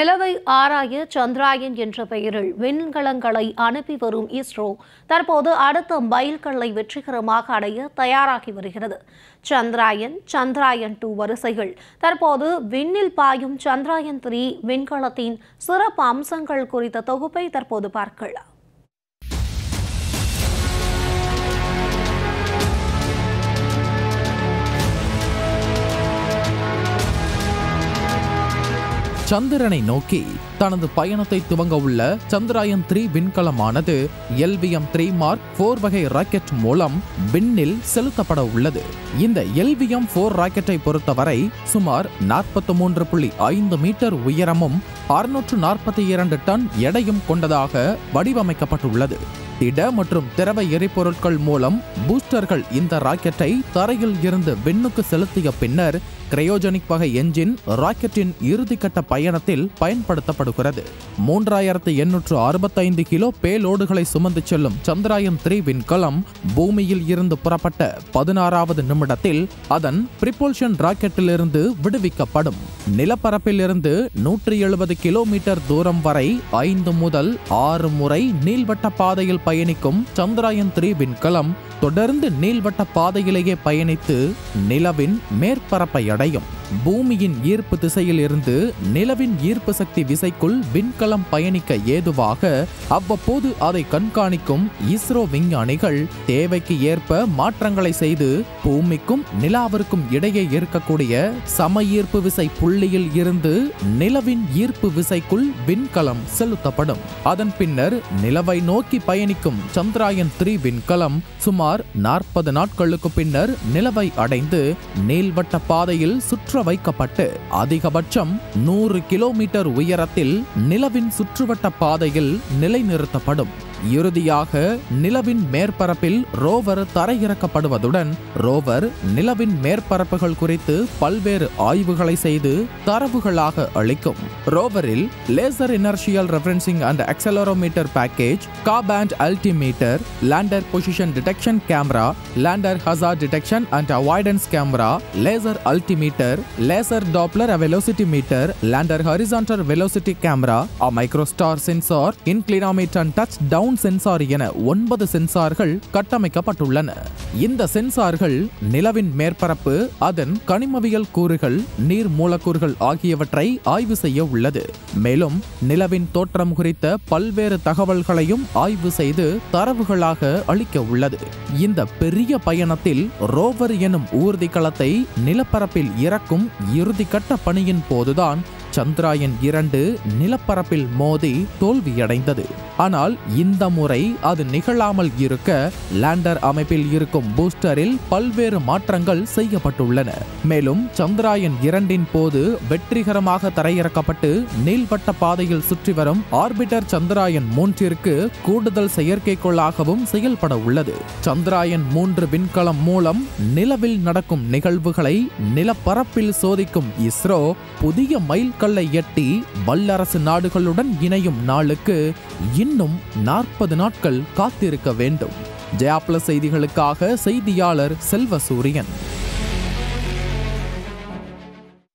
நிலவை ஆராய சந்திராயன் என்ற பெயரில் விண்கலங்களை அனுப்பி வரும் இஸ்ரோ தற்போது அடுத்த மைல்கல்லை வெற்றிகரமாக அடைய தயாராகி வருகிறது சந்திராயன் சந்திராயன் டூ வரிசைகள் தற்போது விண்ணில் பாயும் சந்திராயன் த்ரீ விண்கலத்தின் சிறப்பு அம்சங்கள் குறித்த தொகுப்பை தற்போது பார்க்கலாம் சந்திரனை நோக்கி தனது பயணத்தை துவங்க உள்ள சந்திராயன் த்ரீ விண்கலமானது எல்விஎம் த்ரீ மார்க் போர் வகை ராக்கெட் மூலம் விண்ணில் செலுத்தப்பட உள்ளது இந்த எல்விஎம் போர் ராக்கெட்டை பொறுத்தவரை சுமார் நாற்பத்தி மூன்று புள்ளி ஐந்து மீட்டர் உயரமும் அறுநூற்று நாற்பத்தி இரண்டு டன் எடையும் கொண்டதாக வடிவமைக்கப்பட்டுள்ளது திட மற்றும் திரவ எரிபொருட்கள் மூலம் பூஸ்டர்கள் இந்த ராக்கெட்டை தரையில் இருந்து விண்ணுக்கு செலுத்திய பின்னர் கிரையோஜெனிக் வகை என்ஜின் ராக்கெட்டின் இறுதிக்கட்ட பயணத்தில் பயன்படுத்தப்படுகிறது மூன்றாயிரத்து எண்ணூற்று அறுபத்தைந்து கிலோ பேலோடுகளை சுமந்து செல்லும் சந்திராயன் த்ரீ விண்கலம் பூமியில் இருந்து புறப்பட்ட பதினாறாவது நிமிடத்தில் அதன் பிரிப்போல்ஷன் ராக்கெட்டிலிருந்து விடுவிக்கப்படும் நிலப்பரப்பில் இருந்து நூற்றி எழுபது கிலோமீட்டர் தூரம் வரை ஐந்து முதல் ஆறு முறை நீள்வட்ட பாதையில் பயணிக்கும் சந்திராயன் த்ரீ விண்கலம் தொடர்ந்து நீள்வட்ட பாதையிலேயே பயணித்து நிலவின் மேற்பரப்பை அடையும் பூமியின் ஈர்ப்பு திசையில் இருந்து நிலவின் ஈர்ப்பு சக்தி விசைக்குள் விண்கலம் பயணிக்க ஏதுவாக அவ்வப்போது அதை கண்காணிக்கும் இஸ்ரோ விஞ்ஞானிகள் தேவைக்கு ஏற்ப மாற்றங்களை செய்து பூமிக்கும் நிலாவிற்கும் இடையே இருக்கக்கூடிய சம ஈர்ப்பு விசை புள்ளியில் இருந்து நிலவின் ஈர்ப்பு விசைக்குள் விண்கலம் செலுத்தப்படும் அதன் பின்னர் நிலவை நோக்கி பயணிக்கும் சந்திராயன் த்ரீ விண்கலம் சுமார் நாற்பது நாட்களுக்கு பின்னர் நிலவை அடைந்து நீள்வட்ட பாதையில் சுற்ற வைக்கப்பட்டு அதிகபட்சம் நூறு கிலோமீட்டர் உயரத்தில் நிலவின் சுற்றுவட்ட பாதையில் நிலைநிறுத்தப்படும் இறுதியாக நிலவின் மேற்பரப்பில் ரோவர் தரையிறக்கப்படுவதுடன் ரோவர் நிலவின் மேற்பரப்புகள் குறித்து பல்வேறு ஆய்வுகளை செய்து தரவுகளாக அளிக்கும் ரோவரில் laser inertial referencing and accelerometer package Ka band altimeter lander position detection camera lander hazard detection and avoidance camera laser altimeter laser Doppler velocity meter lander horizontal velocity camera uh microstar sensor inclinometer and touch down sensor என ஒன்பது சென்சார்கள் கட்டமைக்கப்பட்டுள்ளன இந்த சென்சார்கள் நிலவின் மேற்பரப்பு அதன் கனிமவியல் கூறுகள் நீர் மூலக்கூறுகள் ஆகியவற்றை ஆய்வு செய்ய உள்ளது மேலும் நிலவின் தோற்றம் குறித்த பல்வேறு தகவல்களையும் ஆய்வு செய்து தரவுகளாக அளிக்க உள்ளது இந்த பெரிய பயணத்தில் ரோவர் எனும் ஊர்திக்களத்தை நிலப்பரப்பில் இறக்கும் இறுதிக்கட்ட பணியின் போதுதான் சந்திராயன் இரண்டு நிலப்பரப்பில் மோதி தோல்வியடைந்தது ஆனால் இந்த முறை அது நிகழாமல் இருக்க லேண்டர் அமைப்பில் இருக்கும் பூஸ்டரில் பல்வேறு மாற்றங்கள் செய்யப்பட்டுள்ளன மேலும் சந்திராயன் இரண்டின் போது வெற்றிகரமாக தரையிறக்கப்பட்டு நீள்வட்ட பாதையில் சுற்றி வரும் ஆர்பிட்டர் சந்திராயன் மூன்றிற்கு கூடுதல் செயற்கைக்கோளாகவும் செயல்பட உள்ளது சந்திராயன் மூன்று விண்கலம் மூலம் நிலவில் நடக்கும் நிகழ்வுகளை நிலப்பரப்பில் சோதிக்கும் இஸ்ரோ புதிய மைல்கல்லை எட்டி வல்லரசு நாடுகளுடன் இணையும் நாளுக்கு இன்னும் நாற்பது நாட்கள் காத்திருக்க வேண்டும் ஜெயா பிளஸ் செய்திகளுக்காக செய்தியாளர் செல்வசூரியன்